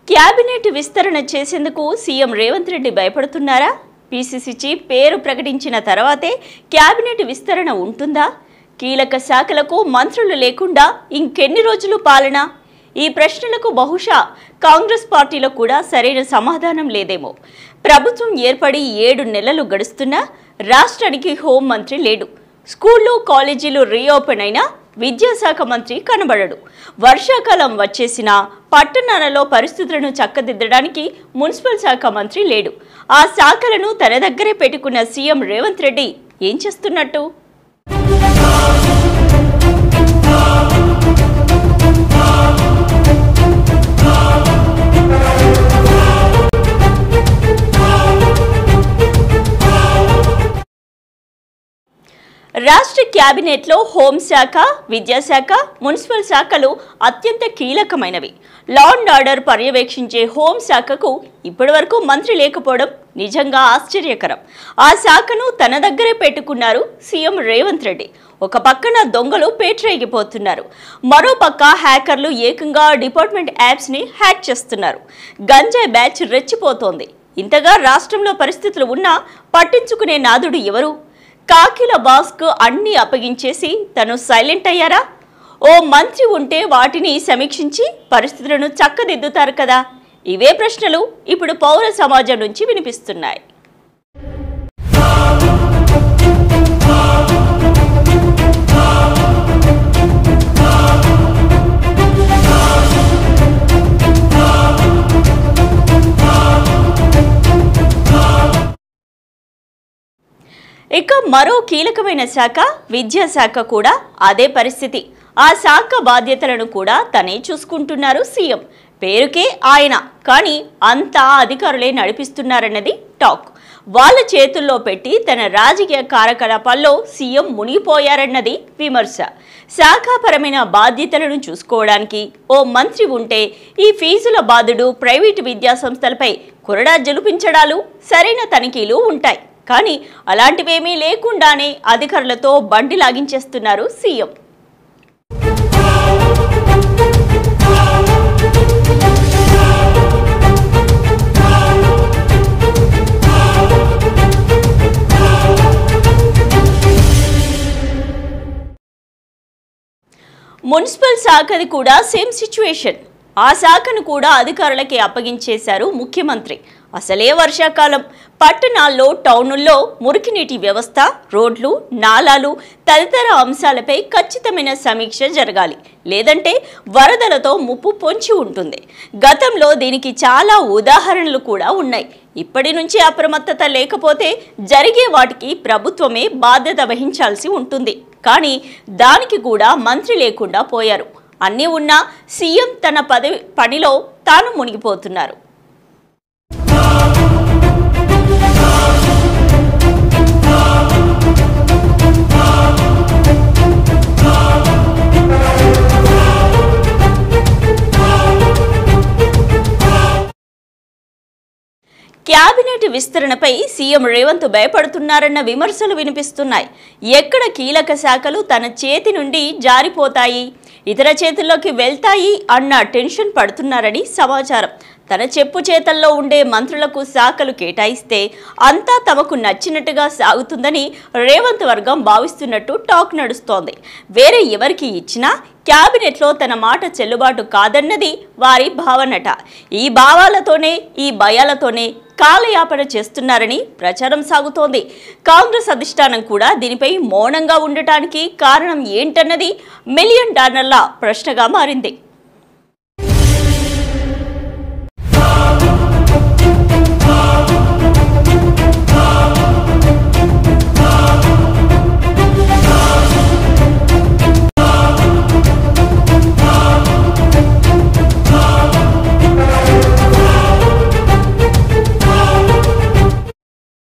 cabinet విస్తరణ చేసేందుకు CM Revanth Reddy భయపడుతున్నారా పీసీసీ చీఫ్ పేరు ప్రకటించిన తర్వాతే క్యాబినెట్ విస్తరణ ఉంటుందా కీలక శాఖలకు మంత్రులు లేకుండా ఇంకెన్ని రోజులు పాలన ఈ ప్రశ్నలకు బహుశా కాంగ్రెస్ పార్టీలో కూడా సరైన సమాధానం లేదేమో ప్రభుత్వం ఏర్పడి ఏడు నెలలు గడుస్తున్నా రాష్ట్రానికి హోంమంత్రి లేడు స్కూళ్ళు కాలేజీలు రీఓపెన్ అయినా విద్యాశాఖ మంత్రి కనబడడు వర్షాకాలం వచ్చేసినా పట్టణాలలో పరిస్థితులను చక్కదిద్దడానికి మున్సిపల్ శాఖ మంత్రి లేడు ఆ శాఖలను తన దగ్గరే పెట్టుకున్న సీఎం రేవంత్ రెడ్డి ఏం చేస్తున్నట్టు రాష్ట్ర క్యాబినెట్లో హోంశాఖ విద్యాశాఖ మున్సిపల్ శాఖలు అత్యంత కీలకమైనవి లా అండ్ ఆర్డర్ పర్యవేక్షించే హోంశాఖకు ఇప్పటివరకు మంత్రి లేకపోవడం నిజంగా ఆశ్చర్యకరం ఆ శాఖను తన దగ్గరే పెట్టుకున్నారు సీఎం రేవంత్ రెడ్డి ఒక పక్కన దొంగలు పేట్రేగిపోతున్నారు మరో పక్క హ్యాకర్లు ఏకంగా డిపార్ట్మెంట్ యాప్స్ని హ్యాక్ చేస్తున్నారు గంజాయి బ్యాచ్ రెచ్చిపోతోంది ఇంతగా రాష్ట్రంలో పరిస్థితులు ఉన్నా పట్టించుకునే నాదుడు ఎవరు కాకిల బాస్కు అన్ని అప్పగించేసి తను సైలెంట్ అయ్యారా ఓ మంత్రి ఉంటే వాటిని సమీక్షించి పరిస్థితులను చక్కదిద్దుతారు కదా ఇవే ప్రశ్నలు ఇప్పుడు పౌర సమాజం నుంచి వినిపిస్తున్నాయి ఇక మరో కీలకమైన శాఖ విద్యాశాఖ కూడా అదే పరిస్థితి ఆ శాఖ బాధ్యతలను కూడా తనే చూసుకుంటున్నారు సీఎం పేరుకే ఆయన కానీ అంతా అధికారులే నడిపిస్తున్నారన్నది టాక్ వాళ్ళ చేతుల్లో పెట్టి తన రాజకీయ కార్యకలాపాల్లో సీఎం మునిగిపోయారన్నది విమర్శ శాఖాపరమైన బాధ్యతలను చూసుకోవడానికి ఓ మంత్రి ఉంటే ఈ ఫీజుల బాధుడు ప్రైవేటు విద్యా సంస్థలపై కొరడా జలుపించడాలు సరైన తనిఖీలు ఉంటాయి కానీ అలాంటివేమీ లేకుండానే అధికారులతో బండి లాగించేస్తున్నారు సీఎం మున్సిపల్ శాఖది కూడా సేమ్ సిచ్యువేషన్ ఆ శాఖను కూడా అధికారులకి అప్పగించేశారు ముఖ్యమంత్రి అసలే వర్షాకాలం పట్టణాల్లో టౌనుల్లో మురికినీటి వ్యవస్థ రోడ్లు నాలాలు తదితర అంశాలపై ఖచ్చితమైన సమీక్ష జరగాలి లేదంటే వరదలతో ముప్పు పొంచి ఉంటుంది గతంలో దీనికి చాలా ఉదాహరణలు కూడా ఉన్నాయి ఇప్పటి నుంచి అప్రమత్తత లేకపోతే జరిగే వాటికి ప్రభుత్వమే బాధ్యత వహించాల్సి ఉంటుంది కానీ దానికి కూడా మంత్రి లేకుండా పోయారు అన్నీ ఉన్నా సీఎం తన పదవి పనిలో తాను మునిగిపోతున్నారు క్యాబినెట్ విస్తరణపై సీఎం రేవంత్ భయపడుతున్నారన్న విమర్శలు వినిపిస్తున్నాయి ఎక్కడ కీలక శాఖలు తన చేతి నుండి జారిపోతాయి ఇతర చేతుల్లోకి వెళ్తాయి అన్న టెన్షన్ పడుతున్నారని సమాచారం తన చెప్పు చేతల్లో ఉండే మంత్రులకు శాఖలు కేటాయిస్తే అంతా తమకు నచ్చినట్టుగా సాగుతుందని రేవంత్ వర్గం భావిస్తున్నట్టు టాక్ నడుస్తోంది వేరే ఎవరికి ఇచ్చినా క్యాబినెట్లో తన మాట చెల్లుబాటు కాదన్నది వారి భావనట ఈ భావాలతోనే ఈ భయాలతోనే కాలయాపన చేస్తున్నారని ప్రచారం సాగుతోంది కాంగ్రెస్ అధిష్టానం కూడా దీనిపై మౌనంగా ఉండటానికి కారణం ఏంటన్నది మిలియన్ డాలర్ల ప్రశ్నగా మారింది